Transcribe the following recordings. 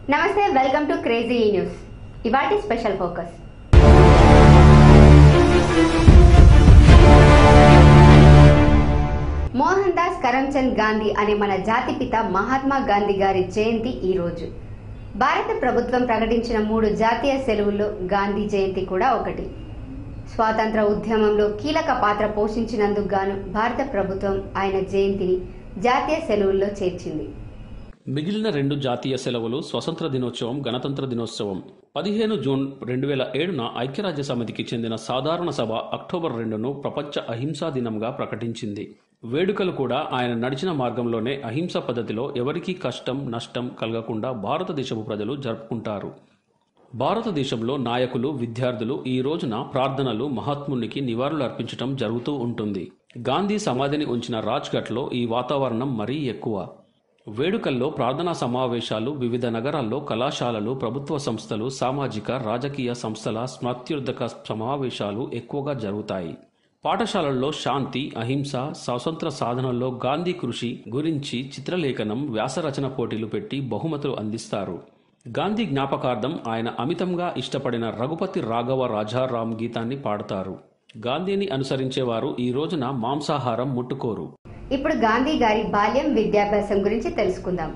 నమస్తే welcome to crazy news ఇవాటి special focus Mohandas Karamchand Gandhi అనే మన జాతిపిత మహాత్మా గాంధీ గారి జయంతి ఈ రోజు భారత ప్రభుత్వం ప్రకటించిన మూడు జాతీయ సెలవుల్లో గాంధీ జయంతి కూడా ఒకటి స్వాతంత్ర ఉద్యమంలో కీలక పాత్ర పోషించినందుకు గాను భారత ప్రభుత్వం ఆయన జయంతిని జాతీయ సెలవుల్లో చేర్చింది మిగిలిన రెండు జాతీయ సెలవులు స్వతంత్ర దినోత్సవం గణతంత్ర దినోత్సవం పదిహేను జూన్ రెండు వేల ఏడున ఐక్యరాజ్య సమితికి చెందిన సాధారణ సభ అక్టోబర్ రెండును ప్రపంచ అహింసా దినంగా ప్రకటించింది వేడుకలు కూడా ఆయన నడిచిన మార్గంలోనే అహింస పద్ధతిలో ఎవరికీ కష్టం నష్టం కలగకుండా భారతదేశపు ప్రజలు జరుపుకుంటారు భారతదేశంలో నాయకులు విద్యార్థులు ఈ రోజున ప్రార్థనలు మహాత్మునికి నివాళులు అర్పించడం జరుగుతూ ఉంటుంది గాంధీ సమాధిని ఉంచిన రాజ్ఘట్లో ఈ వాతావరణం మరీ ఎక్కువ వేడుకల్లో ప్రార్థనా సమావేశాలు వివిధ నగరాల్లో కళాశాలలు ప్రభుత్వ సంస్థలు సామాజిక రాజకీయ సంస్థల స్మృత్యుర్ధక సమావేశాలు ఎక్కువగా జరుగుతాయి పాఠశాలల్లో శాంతి అహింస స్వాతంత్ర సాధనలో గాంధీ కృషి గురించి చిత్రలేఖనం వ్యాసరచన పోటీలు పెట్టి బహుమతులు అందిస్తారు గాంధీ జ్ఞాపకార్థం ఆయన అమితంగా ఇష్టపడిన రఘుపతి రాఘవ రాజారాం గీతాన్ని పాడతారు గాంధీని అనుసరించేవారు ఈ రోజున మాంసాహారం ముట్టుకోరు ఇప్పుడు గాంధీ గారి బాల్యం విద్యాభ్యాసం గురించి తెలుసుకుందాం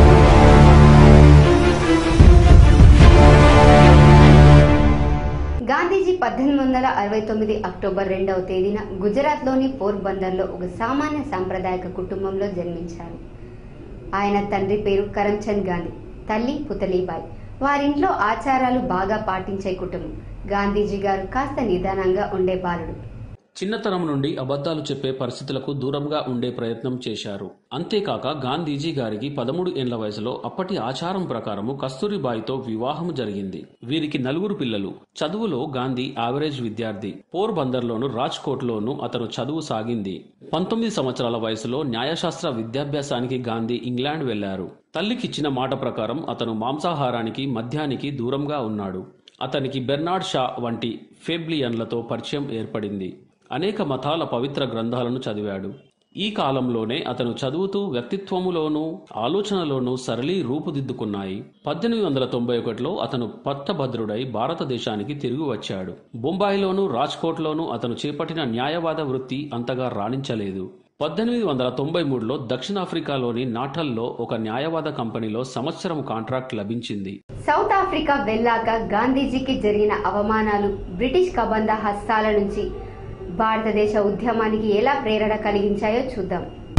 గాంధీజీ పద్దెనిమిది వందల అరవై తొమ్మిది అక్టోబర్ రెండవ తేదీన గుజరాత్లోని పోర్బందర్లో ఒక సామాన్య సాంప్రదాయక కుటుంబంలో జన్మించారు ఆయన తండ్రి పేరు కరమ్చంద్ గాంధీ తల్లి పుతలీబాయ్ వారింట్లో ఆచారాలు బాగా పాటించే కుటుంబం గాంధీజీ గారు కాస్త నిదానంగా ఉండే బాలుడు చిన్నతనం నుండి అబద్ధాలు చెప్పే పరిస్థితులకు దూరంగా ఉండే ప్రయత్నం చేశారు అంతేకాక గాంధీజీ గారికి పదమూడు ఏండ్ల వయసులో అప్పటి ఆచారం ప్రకారము కస్తూరిబాయితో వివాహం జరిగింది వీరికి నలుగురు పిల్లలు చదువులో గాంధీ యావరేజ్ విద్యార్థి పోర్బందర్లోను రాజ్కోట్లోను అతను చదువు సాగింది పంతొమ్మిది సంవత్సరాల వయసులో న్యాయశాస్త్ర విద్యాభ్యాసానికి గాంధీ ఇంగ్లాండ్ వెళ్లారు తల్లికిచ్చిన మాట ప్రకారం అతను మాంసాహారానికి మద్యానికి దూరంగా ఉన్నాడు అతనికి బెర్నాడ్ షా వంటి ఫెబ్లియన్లతో పరిచయం ఏర్పడింది అనేక మతాల పవిత్ర గ్రంథాలను చదివాడు ఈ కాలంలోనే అతను చదువుతూ వ్యక్తిత్వములోనూ ఆలోచనలోనూ సరళి రూపుదిద్దుకున్నాయి పద్దెనిమిది వందల తొంభై ఒకటిలో అతను పట్టభద్రుడై భారతదేశానికి తిరిగి వచ్చాడు బొంబాయిలోనూ రాజ్కోట్లోనూ అతను చేపట్టిన న్యాయవాద వృత్తి అంతగా రాణించలేదు పద్దెనిమిది వందల తొంభై మూడులో దక్షిణాఫ్రికాలోని నాటల్లో ఒక న్యాయవాద కంపెనీలో సంవత్సరం కాంట్రాక్ట్ లభించింది సౌత్ ఆఫ్రికా వెళ్ళాక గాంధీజీకి జరిగిన అవమానాలు బ్రిటిష్ కబంధ హస్తాల నుంచి భారతదేశ ఉద్యమానికి ఎలా ప్రేరణ కలిగించాయో చూద్దాం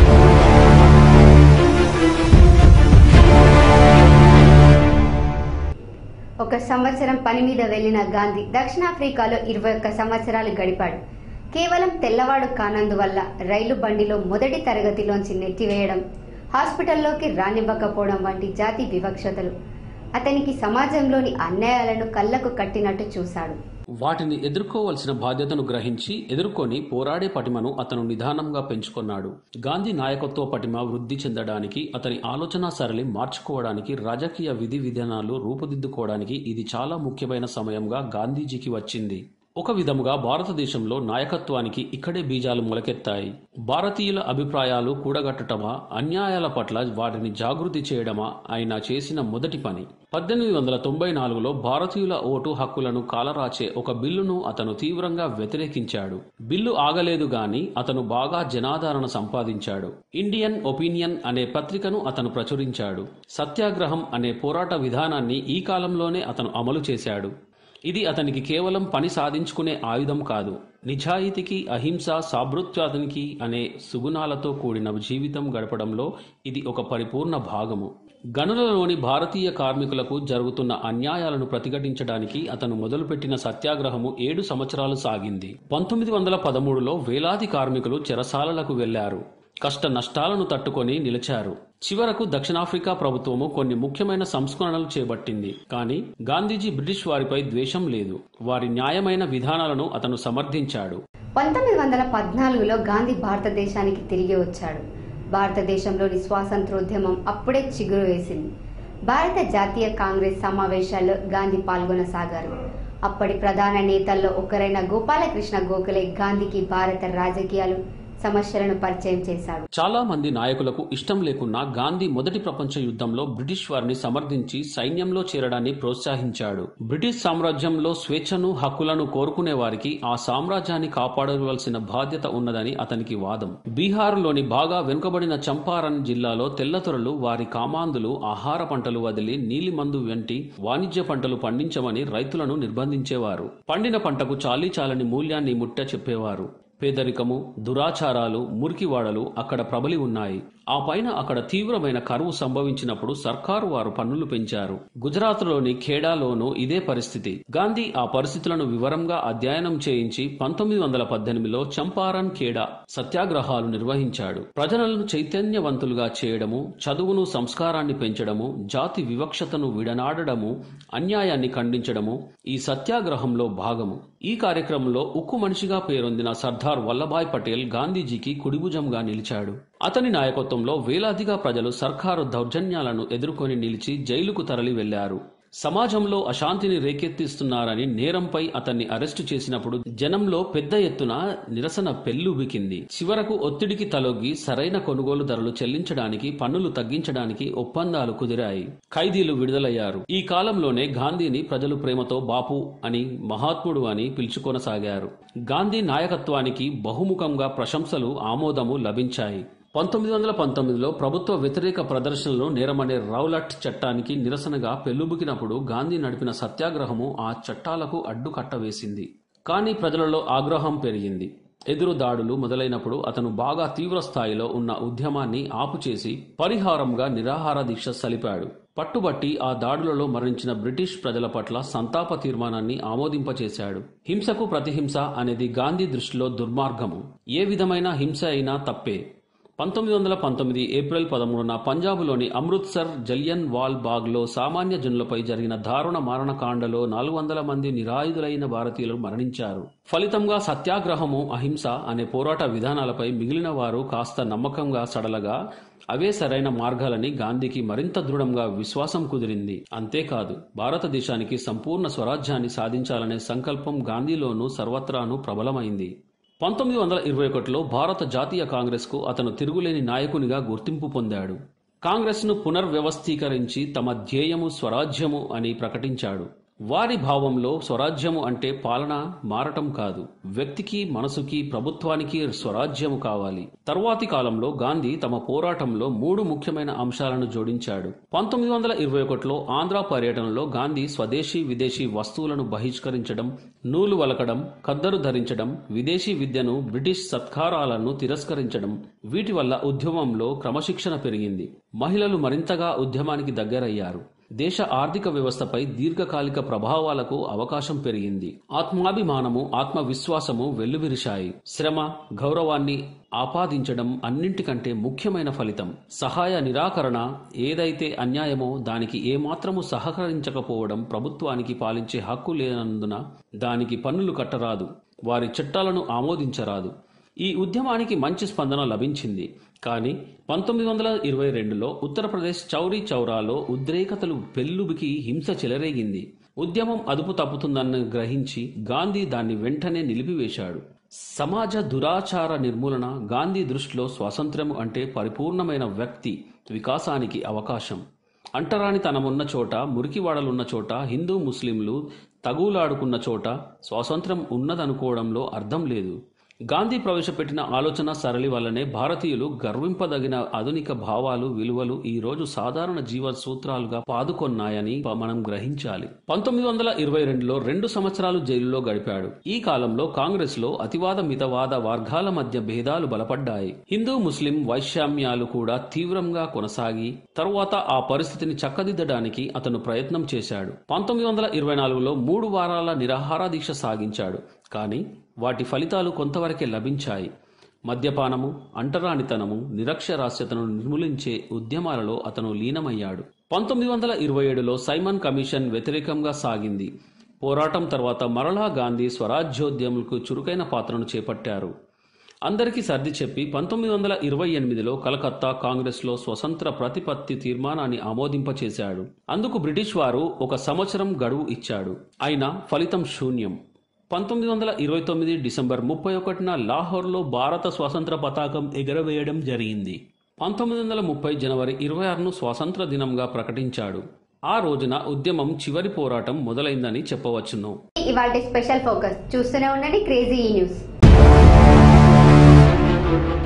ఒక సంవత్సరం పని మీద వెళ్లిన గాంధీ దక్షిణాఫ్రికాలో ఇరవై ఒక్క సంవత్సరాలు గడిపాడు కేవలం తెల్లవాడు కానందువల్ల రైలు బండిలో మొదటి తరగతిలోంచి నెట్టివేయడం హాస్పిటల్లోకి రానివ్వకపోవడం వంటి జాతి వివక్షతలు అతనికి సమాజంలోని అన్యాయాలను కళ్ళకు కట్టినట్టు చూశాడు వాటిని ఎదుర్కోవలసిన బాధ్యతను గ్రహించి ఎదుర్కొని పోరాడే పటిమను అతను నిదానంగా పెంచుకున్నాడు గాంధీ నాయకత్వ పటిమ వృద్ధి చెందడానికి అతని ఆలోచన సరళి మార్చుకోవడానికి రాజకీయ విధి విధానాలు రూపుదిద్దుకోవడానికి ఇది చాలా ముఖ్యమైన సమయంగా గాంధీజీకి వచ్చింది ఒక విధముగా భారతదేశంలో నాయకత్వానికి ఇక్కడే బీజాలు మొలకెత్తాయి భారతీయుల అభిప్రాయాలు కూడగట్టటమా అన్యాయాల పట్ల వాటిని జాగృతి చేయడమా ఆయన చేసిన మొదటి పని పద్దెనిమిది వందల తొంభై నాలుగులో భారతీయుల ఓటు హక్కులను కాలరాచే ఒక బిల్లును అతను తీవ్రంగా వ్యతిరేకించాడు బిల్లు ఆగలేదు గాని అతను బాగా జనాదరణ సంపాదించాడు ఇండియన్ ఒపీనియన్ అనే పత్రికను అతను ప్రచురించాడు సత్యాగ్రహం అనే పోరాట విధానాన్ని ఈ కాలంలోనే అతను అమలు చేశాడు ఇది అతనికి కేవలం పని సాధించుకునే ఆయుధం కాదు నిజాయితీకి అహింస సాభృత్వానికి అనే సుగుణాలతో కూడిన జీవితం గడపడంలో ఇది ఒక పరిపూర్ణ భాగము గనులలోని భారతీయ కార్మికులకు జరుగుతున్న అన్యాయాలను ప్రతిఘటించడానికి అతను మొదలుపెట్టిన సత్యాగ్రహము ఏడు సంవత్సరాలు సాగింది పంతొమ్మిది వందల పదమూడులో వేలాది కార్మికులు చెరసాలలకు వెళ్లారు కష్ట నష్టాలను తట్టుకొని నిలిచారు చివరకు దక్షిణాఫ్రికా ప్రభుత్వము కొన్ని ముఖ్యమైన సంస్కరణలు చేపట్టింది కానీ గాంధీజీ బ్రిటిష్ వారిపై ద్వేషం లేదు వారి న్యాయమైన విధానాలను అతను సమర్థించాడు పంతొమ్మిది వందల పద్నాలుగులో గాంధీ భారతదేశానికి తిరిగి వచ్చాడు భారతదేశంలోని స్వాతంత్రోద్యమం అప్పుడే చిగురు వేసింది భారత జాతీయ కాంగ్రెస్ సమావేశాల్లో గాంధీ పాల్గొనసాగారు అప్పటి ప్రధాన నేతల్లో ఒకరైన గోపాలకృష్ణ గోఖలే గాంధీకి భారత రాజకీయాలు సమస్యలను పరిచయం చేశాడు చాలా మంది నాయకులకు ఇష్టం లేకున్నా గాంధీ మొదటి ప్రపంచ యుద్ధంలో బ్రిటిష్ వారిని సమర్థించి సైన్యంలో చేరడాన్ని ప్రోత్సహించాడు బ్రిటిష్ సామ్రాజ్యంలో స్వేచ్ఛను హక్కులను కోరుకునే వారికి ఆ సామ్రాజ్యాన్ని కాపాడవలసిన బాధ్యత ఉన్నదని అతనికి వాదం బీహార్లోని బాగా వెనుకబడిన చంపారన్ జిల్లాలో తెల్లతొరలు వారి కామాందులు ఆహార పంటలు వదిలి నీలిమందు వంటి వాణిజ్య పంటలు పండించమని రైతులను నిర్బంధించేవారు పండిన పంటకు చాలీ చాలని మూల్యాన్ని ముట్ట చెప్పేవారు పేదరికము దురాచారాలు మురికివాడలు అక్కడ ప్రబలి ఉన్నాయి ఆ పైన అక్కడ తీవ్రమైన కరువు సంభవించినప్పుడు సర్కారు వారు పన్నులు పెంచారు గుజరాత్లోని ఖేడాలోనూ ఇదే పరిస్థితి గాంధీ ఆ పరిస్థితులను వివరంగా అధ్యయనం చేయించి పంతొమ్మిది వందల పద్దెనిమిదిలో చంపారన్ ఖేడా సత్యాగ్రహాలు నిర్వహించాడు ప్రజలను చైతన్యవంతులుగా చేయడము చదువును సంస్కారాన్ని పెంచడము జాతి వివక్షతను విడనాడడము అన్యాయాన్ని ఖండించడము ఈ సత్యాగ్రహంలో భాగము ఈ కార్యక్రమంలో ఉక్కు మనిషిగా పేరొందిన సర్దార్ వల్లభాయ్ పటేల్ గాంధీజీకి కుడిభుజంగా నిలిచాడు అతని నాయకత్వంలో వేలాదిగా ప్రజలు సర్కారు దౌర్జన్యాలను ఎదుర్కొని నిలిచి జైలుకు తరలి వెళ్లారు సమాజంలో అశాంతిని రేకెత్తిస్తున్నారని నేరంపై అతన్ని అరెస్టు చేసినప్పుడు జనంలో పెద్ద ఎత్తున నిరసన పెల్లుబికింది చివరకు ఒత్తిడికి తలొగ్గి సరైన కొనుగోలు ధరలు చెల్లించడానికి పన్నులు తగ్గించడానికి ఒప్పందాలు కుదిరాయి ఖైదీలు విడుదలయ్యారు ఈ కాలంలోనే గాంధీని ప్రజలు ప్రేమతో బాపు అని మహాత్ముడు అని పిలుచుకొనసాగారు గాంధీ నాయకత్వానికి బహుముఖంగా ప్రశంసలు ఆమోదము లభించాయి పంతొమ్మిది వందల పంతొమ్మిదిలో ప్రభుత్వ వ్యతిరేక ప్రదర్శనలు నేరమనే రౌలట్ చట్టానికి నిరసనగా పెల్లుబుకినప్పుడు గాంధీ నడిపిన సత్యాగ్రహము ఆ చట్టాలకు అడ్డుకట్ట వేసింది కానీ ప్రజలలో ఆగ్రహం పెరిగింది ఎదురు దాడులు మొదలైనప్పుడు అతను బాగా తీవ్ర స్థాయిలో ఉన్న ఉద్యమాన్ని ఆపుచేసి పరిహారంగా నిరాహార దీక్ష సలిపాడు పట్టుబట్టి ఆ దాడులలో మరణించిన బ్రిటిష్ ప్రజల పట్ల సంతాప తీర్మానాన్ని ఆమోదింపచేశాడు హింసకు ప్రతిహింస అనేది గాంధీ దృష్టిలో దుర్మార్గము ఏ విధమైన హింస అయినా తప్పే పంతొమ్మిది వందల పంతొమ్మిది ఏప్రిల్ పదమూడున పంజాబులోని అమృత్సర్ జలియన్ వాల్ బాగ్లో సామాన్య జనులపై జరిగిన దారుణ మారణకాండలో నాలుగు వందల మంది నిరాయుధులైన భారతీయులు మరణించారు ఫలితంగా సత్యాగ్రహము అహింస అనే పోరాట విధానాలపై మిగిలిన వారు కాస్త నమ్మకంగా సడలగా అవే సరైన మార్గాలని గాంధీకి మరింత దృఢంగా విశ్వాసం కుదిరింది అంతేకాదు భారతదేశానికి సంపూర్ణ స్వరాజ్యాన్ని సాధించాలనే సంకల్పం గాంధీలోనూ సర్వత్రాను ప్రబలమైంది పంతొమ్మిది వందల ఇరవై ఒకటిలో భారత జాతీయ కాంగ్రెస్కు అతను తిరుగులేని నాయకునిగా గుర్తింపు పొందాడు కాంగ్రెస్ను పునర్వ్యవస్థీకరించి తమ ధ్యేయము స్వరాజ్యము అని ప్రకటించాడు వారి భావంలో స్వరాజ్యము అంటే పాలన మారటం కాదు వ్యక్తికి మనసుకి ప్రభుత్వానికి స్వరాజ్యము కావాలి తర్వాతి కాలంలో గాంధీ తమ పోరాటంలో మూడు ముఖ్యమైన అంశాలను జోడించాడు పంతొమ్మిది వందల ఇరవై ఒకటిలో ఆంధ్ర పర్యటనలో గాంధీ స్వదేశీ విదేశీ వస్తువులను బహిష్కరించడం నూలు వలకడం ఖద్దరు ధరించడం విదేశీ విద్యను బ్రిటిష్ సత్కారాలను తిరస్కరించడం వీటి వల్ల ఉద్యమంలో క్రమశిక్షణ పెరిగింది మహిళలు మరింతగా ఉద్యమానికి దగ్గరయ్యారు దేశ ఆర్థిక వ్యవస్థపై దీర్ఘకాలిక ప్రభావాలకు అవకాశం పెరిగింది ఆత్మాభిమానము ఆత్మవిశ్వాసము వెల్లువిరిశాయి శ్రమ గౌరవాన్ని ఆపాదించడం అన్నింటికంటే ముఖ్యమైన ఫలితం సహాయ నిరాకరణ ఏదైతే అన్యాయమో దానికి ఏమాత్రము సహకరించకపోవడం ప్రభుత్వానికి పాలించే హక్కు లేనందున దానికి పన్నులు కట్టరాదు వారి చట్టాలను ఆమోదించరాదు ఈ ఉద్యమానికి మంచి స్పందన లభించింది కానీ పంతొమ్మిది వందల ఇరవై రెండులో ఉత్తరప్రదేశ్ చౌరీ చౌరాలో ఉద్రేకతలు పెల్లుబికి హింస చెలరేగింది ఉద్యమం అదుపు తప్పుతుందని గ్రహించి గాంధీ దాన్ని వెంటనే నిలిపివేశాడు సమాజ దురాచార నిర్మూలన గాంధీ దృష్టిలో స్వాతంత్ర్యం అంటే పరిపూర్ణమైన వ్యక్తి వికాసానికి అవకాశం అంటరానితనమున్న చోట మురికివాడలున్న చోట హిందూ ముస్లింలు తగులాడుకున్న చోట స్వాతంత్ర్యం ఉన్నదనుకోవడంలో అర్థం లేదు గాంధీ ప్రవేశపెట్టిన ఆలోచన సరళి వల్లనే భారతీయులు గర్వింపదగిన ఆధునిక భావాలు విలువలు ఈ రోజు సాధారణ జీవ సూత్రాలుగా పాదుకొన్నాయని మనం గ్రహించాలి పంతొమ్మిది వందల ఇరవై రెండులో రెండు సంవత్సరాలు జైలులో గడిపాడు ఈ కాలంలో కాంగ్రెస్ లో అతివాద మితవాద వర్గాల మధ్య భేదాలు బలపడ్డాయి హిందూ ముస్లిం వైషమ్యాలు కూడా తీవ్రంగా కొనసాగి తరువాత ఆ పరిస్థితిని చక్కదిద్దడానికి అతను ప్రయత్నం చేశాడు పంతొమ్మిది వందల ఇరవై నాలుగులో మూడు వారాల నిరాహార దీక్ష సాగించాడు కానీ వాటి ఫలితాలు కొంతవరకే లభించాయి మద్యపానము అంటరానితనము నిరక్షరాస్యతను నిర్మూలించే ఉద్యమాలలో అతను లీనమయ్యాడు పంతొమ్మిది వందల ఇరవై ఏడులో సైమన్ కమిషన్ వ్యతిరేకంగా సాగింది పోరాటం తర్వాత మరలా గాంధీ స్వరాజ్యోద్యములకు చురుకైన పాత్రను చేపట్టారు అందరికీ సర్ది చెప్పి పంతొమ్మిది వందల ఇరవై ఎనిమిదిలో కలకత్తా కాంగ్రెస్లో స్వతంత్ర ప్రతిపత్తి తీర్మానాన్ని ఆమోదింపచేశాడు అందుకు బ్రిటిష్ వారు ఒక సంవత్సరం గడువు ఇచ్చాడు అయినా ఫలితం శూన్యం పంతొమ్మిది వందల ఇరవై తొమ్మిది డిసెంబర్ ముప్పై ఒకటిన లాహోర్లో భారత స్వాతంత్ర పతాకం ఎగరవేయడం జరిగింది పంతొమ్మిది వందల ముప్పై జనవరి ఇరవై ఆరును స్వాతంత్ర దినంగా ప్రకటించాడు ఆ రోజున ఉద్యమం చివరి పోరాటం మొదలైందని చెప్పవచ్చును ఇవాళ స్పెషల్ ఫోకస్ చూస్తూనే ఉండండి క్రేజీ ఈ న్యూస్